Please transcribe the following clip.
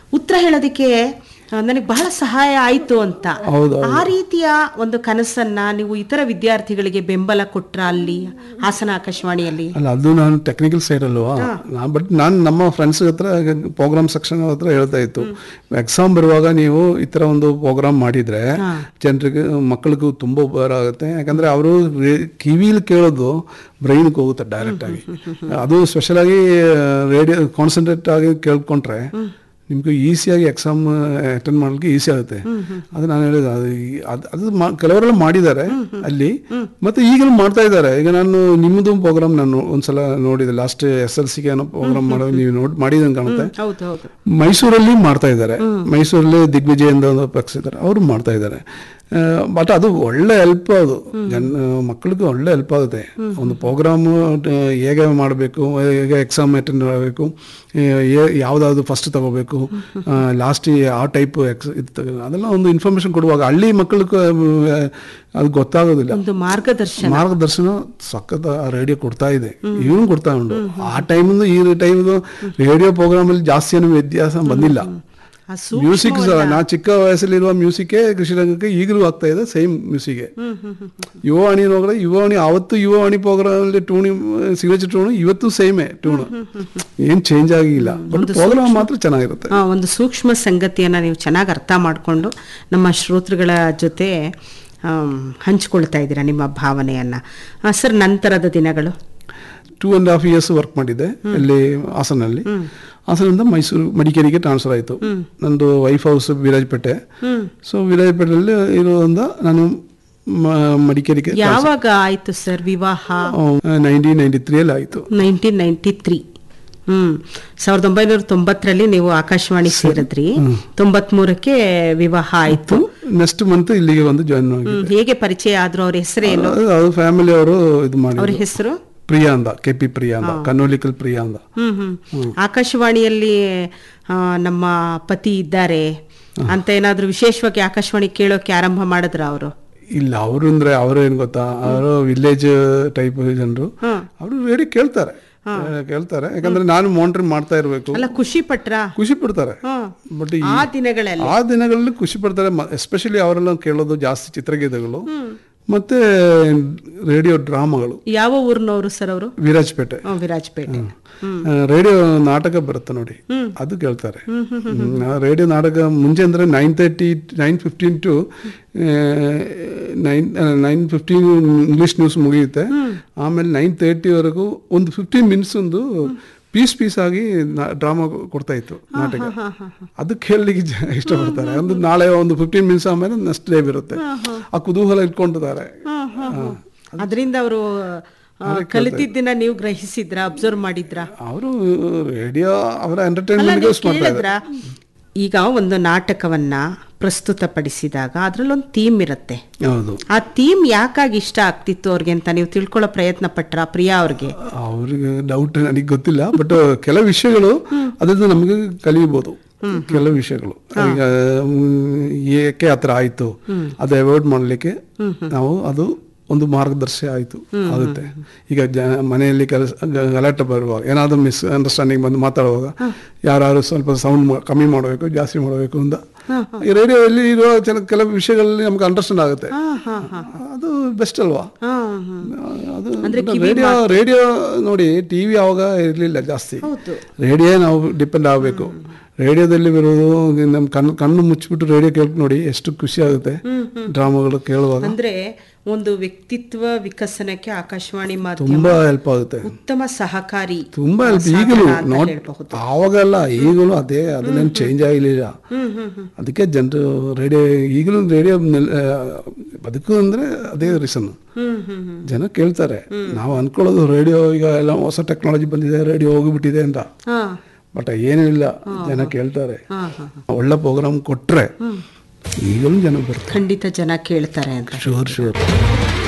ಉತ್ತರ ಹೇಳೋದಕ್ಕೆ ನನಗೆ ಬಹಳ ಸಹಾಯ ಆಯ್ತು ಅಂತ ಹೌದು, ಆ ರೀತಿಯ ಒಂದು ಕನಸನ್ನ ನೀವು ಇತರ ವಿದ್ಯಾರ್ಥಿಗಳಿಗೆ ಬೆಂಬಲ ಕೊಟ್ರ ಅಲ್ಲಿ ಹಾಸನ ಆಕಾಶವಾಣಿಯಲ್ಲಿ ಅಲ್ಲ ಅದು ನಾನು ಟೆಕ್ನಿಕಲ್ ಸೈಡ್ ಅಲ್ವಾ ನಾ ಬಟ್ ನಾನು ನಮ್ಮ ಫ್ರೆಂಡ್ಸ್ ಹತ್ರ ಪ್ರೋಗ್ರಾಮ್ ಸೆಕ್ಷನ್ ಹತ್ರ ಹೇಳ್ತಾ ಇತ್ತು ಎಕ್ಸಾಮ್ ಬರುವಾಗ ನೀವು ಈ ಥರ ಒಂದು ಪ್ರೋಗ್ರಾಮ್ ಮಾಡಿದ್ರೆ ಜನರಿಗೆ ಮಕ್ಕಳಿಗೂ ತುಂಬ ಉಪಕಾರ ಆಗುತ್ತೆ ಯಾಕಂದ್ರೆ ಅವರು ಕಿವಿಲಿ ಕೇಳೋದು ಬ್ರೈನ್ಗೆ ಹೋಗುತ್ತೆ ಡೈರೆಕ್ಟ್ ಆಗಿ ಅದು ಸ್ಪೆಷಲ್ ಆಗಿ ರೇಡಿಯೋ ಕಾನ್ಸಂಟ್ರೇಟ್ ಆಗಿ ಕೇಳ್ಕೊಂಡ್ರೆ ನಿಮ್ಗೆ ಈಸಿಯಾಗಿ ಎಕ್ಸಾಮ್ ಅಟೆಂಡ್ ಮಾಡ್ಲಿಕ್ಕೆ ಈಸಿ ಆಗುತ್ತೆ ಅದು ನಾನು ಹೇಳಿದ ಅದು ಈ- ಅದ್- ಅದು ಮಾ- ಕೆಲವರೆಲ್ಲ ಮಾಡಿದ್ದಾರೆ ಅಲ್ಲಿ ಮತ್ತೆ ಈಗಲೂ ಮಾಡ್ತಾ ಇದ್ದಾರೆ ಈಗ ನಾನು ನಿಮ್ಮದು ಪ್ರೋಗ್ರಾಮ್ ನಾನು ಒಂದ್ಸಲ ನೋಡಿದೆ ಲಾಸ್ಟ್ ಎಸ್ ಎಲ್ ಸಿಗೆ ಏನೋ ಪ್ರೋಗ್ರಾಮ್ ಮಾಡೋ ನೀವು ನೋಡಿ ಮಾಡಿದಂಗೆ ಕಾಣುತ್ತೆ ಹೌದು ಹೌದು ಮೈಸೂರಲ್ಲಿ ಮಾಡ್ತಾ ಇದ್ದಾರೆ ಮೈಸೂರಲ್ಲಿ ದಿಗ್ವಿಜಯ ಅಂತ ಒಂದು ಪಕ್ಷ ಇದ್ದಾರೆ ಅವರು ಮಾಡ್ತಾ ಇದ್ದಾರೆ ಬಟ್ ಅದು ಒಳ್ಳೆ ಹೆಲ್ಪ್ ಅದು ಜನ ಮಕ್ಕಳಿಗೆ ಒಳ್ಳೆ ಹೆಲ್ಪ್ ಆಗುತ್ತೆ ಒಂದು ಪ್ರೋಗ್ರಾಮ್ ಹೇಗೆ ಮಾಡಬೇಕು ಹೇಗೆ ಎಕ್ಸಾಮ್ ಅಟೆಂಡ್ ಮಾಡಬೇಕು ಯಾವುದಾದ್ರು ಫಸ್ಟ್ ತಗೋಬೇಕು ಲಾಸ್ಟ್ ಆ ಟೈಪ್ ಎಕ್ಸ್ ಇದು ತಗೋ ಅದೆಲ್ಲ ಒಂದು ಇನ್ಫಾರ್ಮೇಶನ್ ಕೊಡುವಾಗ ಹಳ್ಳಿ ಮಕ್ಕಳಿಗೆ ಅದು ಗೊತ್ತಾಗೋದಿಲ್ಲ ಒಂದು ಮಾರ್ಗದರ್ಶನ ಮಾರ್ಗದರ್ಶನ ಸಖತ್ ರೇಡಿಯೋ ಕೊಡ್ತಾ ಇದೆ ಇವನು ಕೊಡ್ತಾ ಉಂಟು ಆ ಟೈಮಿಂದ ಈ ಟೈಮ್ದು ರೇಡಿಯೋ ಪ್ರೋಗ್ರಾಮ್ ಅಲ್ಲಿ ಜಾಸ್ತಿ ಏನು ವ್ಯತ್ಯಾಸ ಬಂದಿಲ್ಲ ಆ ಸು- ಮ್ಯೂಸಿಕ್ ನಾ ಚಿಕ್ಕ ವಯಸ್ಸಲ್ಲಿರುವ ಮ್ಯೂಸಿಕ್ಗೆ ಕೃಷಿ ರಂಗಕ್ಕೆ ಈಗಲೂ ಆಗ್ತಾ ಇದೆ ಸೇಮ್ ಮ್ಯೂಸಿಕ್ಗೆ ಯುವವಾಣಿ ನೋಡಿದ್ರೆ ಯುವವಾಣಿ ಅವತ್ತು ಯುವವಾಣಿ ಪ್ರೋಗ್ರಾಮ್ ಅಲ್ಲಿ ಟೂಣಿ ಸಿಗ್ನೇಚರ್ ಟೂಣು ಇವತ್ತು ಸೇಮೇ ಟೂಣು ಏನ್ ಚೇಂಜ್ ಆಗಿಲ್ಲ ಬಟ್ ಪ್ರೋಗ್ರಾಮ್ ಮಾತ್ರ ಚೆನ್ನಾಗಿರುತ್ತೆ ಆ, ಒಂದು ಸೂಕ್ಷ್ಮ ಸಂಗತಿಯನ್ನ ನೀವು ಚೆನ್ನಾಗಿ ಅರ್ಥ ಮಾಡಿಕೊಂಡು ನಮ್ಮ ಶ್ರೋತೃಗಳ ಜೊತೆ ಆಮ್, ಹಂಚ್ಕೊಳ್ತಾ ಇದ್ದೀರಾ ನಿಮ್ಮ ಭಾವನೆಯನ್ನ ಆ, ಸರ್ ನಂತರದ ದಿನಗಳು two and half years work ಮಾಡಿದ್ದೆ ಅಲ್ಲಿ ಹಾಸನಲ್ಲಿ ಹಾಸನದಿಂದ ಮೈಸೂರು ಮಡಿಕೇರಿಗೆ ಟ್ರಾನ್ಸ್ಫರ್ ಆಯಿತು ನಂದು ವೈಫ್ ಹೌಸ್ ವಿರಾಜಪೇಟೆ ಸೊ ವಿರಾಜಪೇಟೆಯಲ್ಲಿ ಇರೋದ್ರಿಂದ ನಾನು ಮ- ಮಡಿಕೇರಿಗೆ ಯಾವಾಗ ಆಯ್ತು ಸರ್ ವಿವಾಹ ನೈನ್ಟೀನ್ ನೈಂಟಿ ತ್ರೀಯಲ್ಲಿ ಆಯಿತು ನೈನ್ಟೀನ್ ನೈಂಟಿ ತ್ರೀ ಹ್ಮ್ ಸಾವಿರದ ಒಂಬೈನೂರ ತೊಂಬತ್ತರಲ್ಲಿ ನೀವು ಆಕಾಶವಾಣಿ ಸೇರಿದ್ರಿ ತೊಂಬತ್ಮೂರಕ್ಕೆ ವಿವಾಹ ಆಯ್ತು ನೆಕ್ಸ್ಟ್ ಮಂತ್ ಇಲ್ಲಿಗೆ ಬಂದು ಜಾಯ್ನ್ ಆಗಿ ಹ್ಮ್. ಹೇಗೆ ಪರಿಚಯ ಆದ್ರು ಅವ್ರ ಹೆಸರೇನು ಅದು- ಅದು ಫ್ಯಾಮಿಲಿ ಅವರು ಇದು ಅವ್ರ ಮಾಡಿ ಹೆಸರು ಪ್ರಿಯಾ ಅಂದ ಕೆ ಪಿ ಪ್ರಿಯಾ ಅಂದ ಕನ್ನೋಲಿಕಲ್ ಪ್ರಿಯಾ ಅಂದ ಹ್ಮ್ ಹ್ಮ್ ಆಕಾಶವಾಣಿಯಲ್ಲಿ ಆ, ನಮ್ಮ ಪತಿ ಇದ್ದಾರೆ ಅಂತ ಏನಾದ್ರೂ ವಿಶೇಷವಾಗಿ ಆಕಾಶವಾಣಿ ಕೇಳೋಕೆ ಆರಂಭ ಮಾಡಿದ್ರ ಅವರು ಇಲ್ಲ ಅವರು ಅಂದ್ರೆ ಅವರು ಏನ್ ಗೊತ್ತಾ ಅವರು ವಿಲೇಜ್ ಟೈಪ್ ಜನರು ಅವರು ರೇಡಿಯೋ ಕೇಳ್ತಾರೆ ಆ, ಕೇಳ್ತಾರೆ ಯಾಕಂದ್ರೆ ನಾನು ಮಾನಿಟರ್ ಮಾಡ್ತಾ ಇರಬೇಕು ಅಲ್ಲ ಖುಷಿ ಪಟ್ರ ಖುಷಿ ಪಡ್ತಾರೆ ಬಟ್ ಆ ದಿನಗಳಲ್ಲಿ ಆ ದಿನಗಳಲ್ಲಿ ಖುಷಿ ಪಡ್ತಾರೆ ಎಸ್ಪೆಷಲಿ ಅವರೆಲ್ಲ ಕೇಳೋದು ಜಾಸ್ತಿ ಚಿತ್ರಗೀತೆಗಳು ಮತ್ತೆ ರೇಡಿಯೋ ಡ್ರಾಮಾಗಳು ಯಾವ ಊರಿನವರು ಸರ್ ಅವರು ವಿರಾಜಪೇಟೆ ವಿರಾಜಪೇಟೆ ಆ, ರೇಡಿಯೋ ನಾಟಕ ಬರುತ್ತೆ ನೋಡಿ ಅದು ಕೇಳ್ತಾರೆ ಹ್ಮ್, ಆ ರೇಡಿಯೋ ನಾಟಕ ಮುಂಚೆ ಅಂದ್ರೆ nine thirty nine fifteen to nine nine fifteen English news ಮುಗಿಯುತ್ತೆ ಆಮೇಲೆ ನೈನ್ ತರ್ಟಿವರೆಗೂ ಒಂದು ಫಿಫ್ಟೀನ್ ಮಿನಿಟ್ಸ್ ಒಂದು ಪೀಸ್ ಪೀಸ್ ಆಗಿ ಡ್ರಾಮಾ ಕೊಡ್ತಾ ಇತ್ತು ನಾಟಕ ಅದು ಕೇಳಲಿಕ್ಕೆ ಜನ ಇಷ್ಟಪಡ್ತಾರೆ ಒಂದು ನಾಳೆ ಒಂದು ಫಿಫ್ಟೀನ್ ಮಿನಿಟ್ಸ್ ಆಮೇಲೆ ನೆಕ್ಸ್ಟ್ ಡೇ ಬರುತ್ತೆ ಆ ಕುತೂಹಲ ಇಟ್ಕೊಂಡಿದ್ದಾರೆ ಅದರಿಂದ ಅವರು ಕಲಿತಿದ್ದನ್ನ ನೀವು ಗ್ರಹಿಸಿದ್ರ ಅಬ್ಸರ್ವ್ ಮಾಡಿದ್ರ ಅವರು ರೇಡಿಯೋ ಅವರ ಅಲ್ಲ ಎಂಟರ್ಟೈನ್ಮೆಂಟ್ ನೀವು ಯೂಸ್ ಮಾಡ್ತಾ ಇದ್ದಾರೆ ಕೇಳಿದ್ರ ಈಗ ಒಂದು ನಾಟಕವನ್ನ ಪ್ರಸ್ತುತಪಡಿಸಿದಾಗ ಅದ್ರಲ್ಲೊಂದು ಥೀಮ್ ಇರುತ್ತೆ ಹೌದು ಆ ಥೀಮ್ ಯಾಕಾಗಿ ಇಷ್ಟ ಆಗ್ತಿತ್ತು ಅವ್ರಿಗೆ ಅಂತ ನೀವು ತಿಳ್ಕೊಳ್ಳೋ ಪ್ರಯತ್ನ ಪಟ್ರ ಪ್ರಿಯಾ ಅವ್ರಿಗೆ ಅವ್ರಿಗೆ ಡೌಟ್ ನನಗೆ ಗೊತ್ತಿಲ್ಲ ಬಟ್ ಕೆಲವು ವಿಷಯಗಳು ಅದರಿಂದ ನಮಗೆ ಕಲಿಯಬಹುದು ಕೆಲವು ವಿಷಯಗಳು ಈಗ ಮ್, ಏಕೆ ಆ ಥರ ಆಯಿತು ಅದು ಅವಾಯ್ಡ್ ಮಾಡಲಿಕ್ಕೆ ನಾವು ಅದು ಒಂದು ಮಾರ್ಗದರ್ಶಿ ಆಯಿತು ಆಗುತ್ತೆ ಈಗ ಜ ಮನೆಯಲ್ಲಿ ಕೆಲಸ ಗ- ಗಲಾಟೆ ಬರುವಾಗ ಏನಾದರೂ ಮಿಸ್ ಅಂಡರ್ಸ್ಟ್ಯಾಂಡಿಂಗ್ ಬಂದು ಮಾತಾಡುವಾಗ ಯಾರು ಸ್ವಲ್ಪ ಸೌಂಡ್ ಕಮ್ಮಿ ಮಾಡಬೇಕು ಜಾಸ್ತಿ ಮಾಡಬೇಕು ಅಂತ ಈ ರೇಡಿಯೋದಲ್ಲಿ ಇರುವ ಕೆಲ- ಕೆಲವು ವಿಷಯಗಳಲ್ಲಿ ನಮ್ಗೆ ಅಂಡರ್ಸ್ಟ್ಯಾಂಡ್ ಆಗುತ್ತೆ ಅದು ಬೆಸ್ಟ್ ಅಲ್ವಾ ಹಾ ಹಾ ಅದು ರೇಡಿಯೋ ರೇಡಿಯೋ ನೋಡಿ ಟಿವಿ ಅವಾಗ ಇರಲಿಲ್ಲ ಜಾಸ್ತಿ ಹೌದು ರೇಡಿಯೋ ನಾವು ಡಿಪೆಂಡ್ ಆಗಬೇಕು ರೇಡಿಯೋದಲ್ಲಿ ಬರೋದು ನಮ್ಮ ಕಣ್ಣು ಕಣ್ಣು ಮುಚ್ಚಿಬಿಟ್ಟು ರೇಡಿಯೋ ಕೇಳಿ ನೋಡಿ ಎಷ್ಟು ಖುಷಿ ಆಗುತ್ತೆ ಡ್ರಾಮಾಗಳು ಕೇಳುವಾಗ ಅಂದ್ರೆ ಒಂದು ವ್ಯಕ್ತಿತ್ವ ವಿಕಸನಕ್ಕೆ ಆಕಾಶವಾಣಿ ಮಾಧ್ಯಮ ತುಂಬಾ ಹೆಲ್ಪ್ ಆಗುತ್ತೆ ಉತ್ತಮ ಸಹಕಾರಿ ತುಂಬಾ ಹೆಲ್ಪ್ ಸಾಧನ ಈಗಲೂ ಅಂತ ನೋಡ್ ಹೇಳ್ಬಹುದು. ಆವಾಗಲ್ಲ ಈಗಲೂ ಅದೇ ಅದನ್ನೇನು ಚೇಂಜ್ ಆಗಲಿಲ್ಲ ಅದಕ್ಕೆ ಜನರು ರೇಡಿಯೋ ಈಗಲೂ ರೇಡಿಯೋ ಬದುಕು ಅಂದ್ರೆ ಅದೇ ರೀಸನ್ ಹ್ಮ್ ಹ್ಮ್ ಹ್ಮ್ ಜನ ಕೇಳ್ತಾರೆ ನಾವು ಅನ್ಕೊಳ್ಳೋದು ರೇಡಿಯೋ ಈಗ ಎಲ್ಲ ಹೊಸ ಟೆಕ್ನಾಲಜಿ ಬಂದಿದೆ ರೇಡಿಯೋ ಹೋಗಿಬಿಟ್ಟಿದೆ ಅಂತ ಹಾ ಬಟ್ ಏನೂ ಇಲ್ಲ ಜನ ಕೇಳ್ತಾರೆ ಹಾ ಹಾ ಒಳ್ಳೆ ಪ್ರೋಗ್ರಾಮ್ ಕೊಟ್ರೆ ಈಗಲೂ ಜನ ಬರ್ತಾರೆ ಖಂಡಿತ ಜನ ಕೇಳ್ತಾರೆ ಅಂತ ಶೂರ್ ಶೂರ್